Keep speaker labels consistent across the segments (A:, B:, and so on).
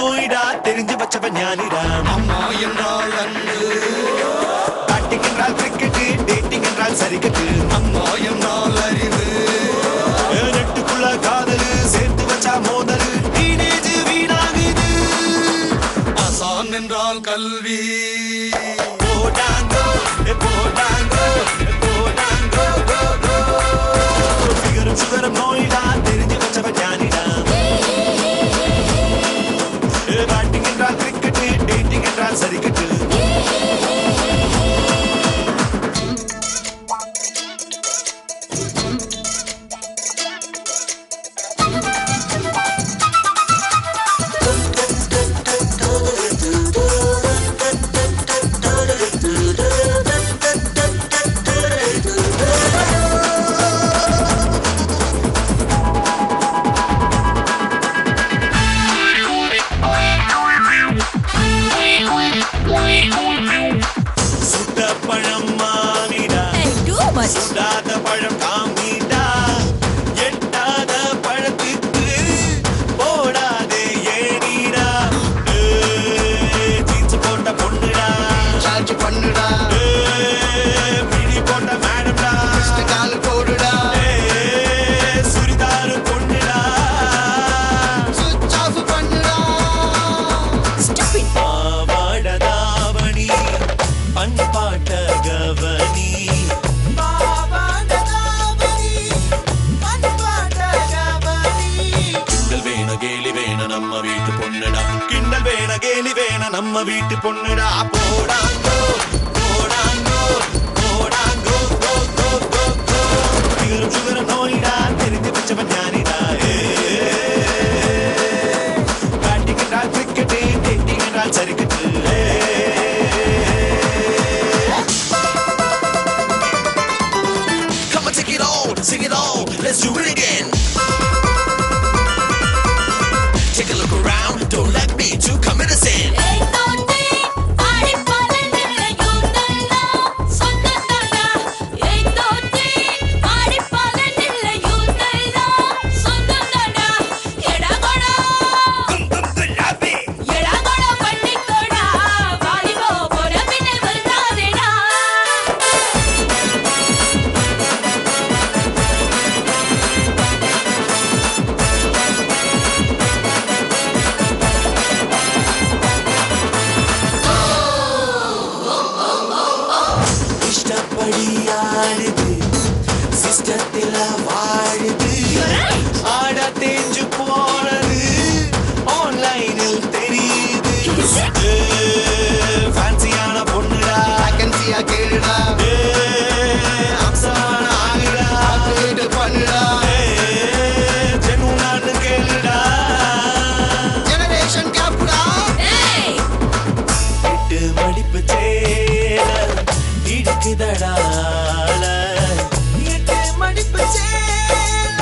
A: நோயிடா தெரிஞ்சு வச்சவன் ஞானிடா
B: அம்மா என்றால் அன்பு
A: பேட்டிங் என்றால் கிரிக்கெட் டேட்டிங் என்றால் சரிக்கட்டு
B: அம்மா என்றால் அறிவு
A: நெட்டுக்குள்ள காதலு சேர்த்து வச்சா மோதலு டீனேஜ் வீணாகுது
B: அசான் என்றால் கல்வி
A: போடாங்கோ ஏ போடாங்கோ ஏ போடாங்கோ கோ கோ ஃபிகரும் சுகரும் நோயிடா தெரிஞ்சு வச்சவன் ஞானிடா பேட்டிங் என்றால் கிரிக்கெட் டேட்டிங் என்றால் சரிக்கட்டு சுட்ட பழம் மானிடா
C: Too much.
A: சுடாத பழம் காமிடா எட்டாத பழத்துக்கு போடாதே ஏடிடா ஜீன்ஸ் போட்ட பொண்ணுடா
B: சார்ஜ் பண்ணுடா
A: ஏய், மிடி போட்ட மேடம்டா
B: ஃபர்ஸ்ட் கால் போடுடா
A: ஏய், சுடிதாரு பொண்ணுடா
B: சுவிட்ச் ஆஃப் பண்ணுடா
C: Stupid.
A: பாவாடதாவணி பண்பாட்ட கவனி கிண்டல் வேண கேலி வேண நம்ம வீட்டு பொண்ணுடா கிண்டல் வேண கேலி வேண நம்ம வீட்டு பொண்ணுடா போடாங்கோ போடாங்கோ போடாங்கோ கோ கோ கோ கோ சுகரம் சுகரம் நோயிடா தெரிஞ்சு வச்சவன் ஞானிடா பேட்டிங் என்றால் கிரிக்கெட் டேட்டிங் என்றால் சரிக்கட்டு Come on, take it all, sing it all, let's do it again. Take a look around, don't let me to come innocent. இஷ்டப்படி ஆடுது சிஸ்டத்தில வாழுது ஆட தேஞ்சு போனது ஆன்லைனில் தெரியுது ஃபேன்சியான பொண்ணுடா
B: வேகன்சியா கேளுடா
A: ஏய், அம்சமான ஆளுடா
B: அப்டேட் பண்ணுடா
A: ஏய், ஜெனூனான்னு கேளுடா
B: ஜெனரேஷன் கேப்டா
A: எட்டு மடிப்பு சேல இடுக்குதடால எட்டு மடிப்பு சேல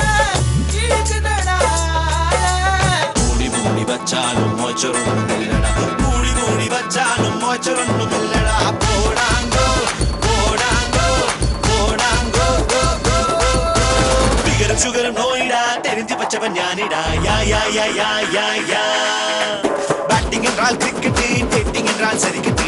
A: மூடி மூடி வச்சாலும் மோச்சரொன்னும் இல்லடா மூடி மூடி வச்சாலும் மோச்சரொன்னும் இல்லடா போடாங்கோ போடாங்கோ போடாங்கோ கோ கோ கோ பிகரம் சுகரம் நோயிடா தெரிஞ்சு வச்சவன் ஞானிடா யா யா யா யா யா யா பேட்டிங் என்றால் கிரிக்கெட் டேட்டிங் என்றால் சரிக்கட்டு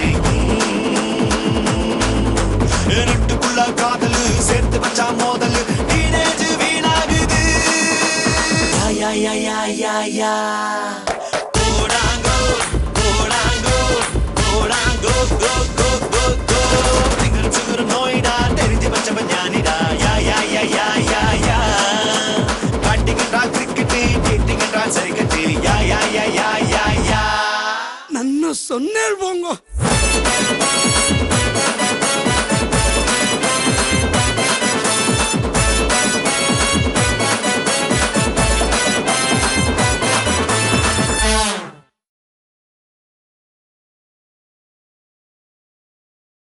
A: நட்டுக்குள்ள காதலு சேர்த்து வச்சா மோதலு டீனேஜ் வீணாகுது யா யா யா யா யா போடாங்கோ போடாங்கோ போடாங்கோ கோ கோ கோ கோ திங்கரும் சுகரும் நோயிடா தெரிஞ்சு வச்சவன் ஞானிடா யா யா யா யா யா யா பேட்டிங் என்றால் கிரிக்கெட் டேட்டிங் என்றால் சரிக்கட்டு யா யா யா யா யா யா
B: ನನ್ನ ಸೊನ್ನೆಲ್ ಬೊಂಗೋ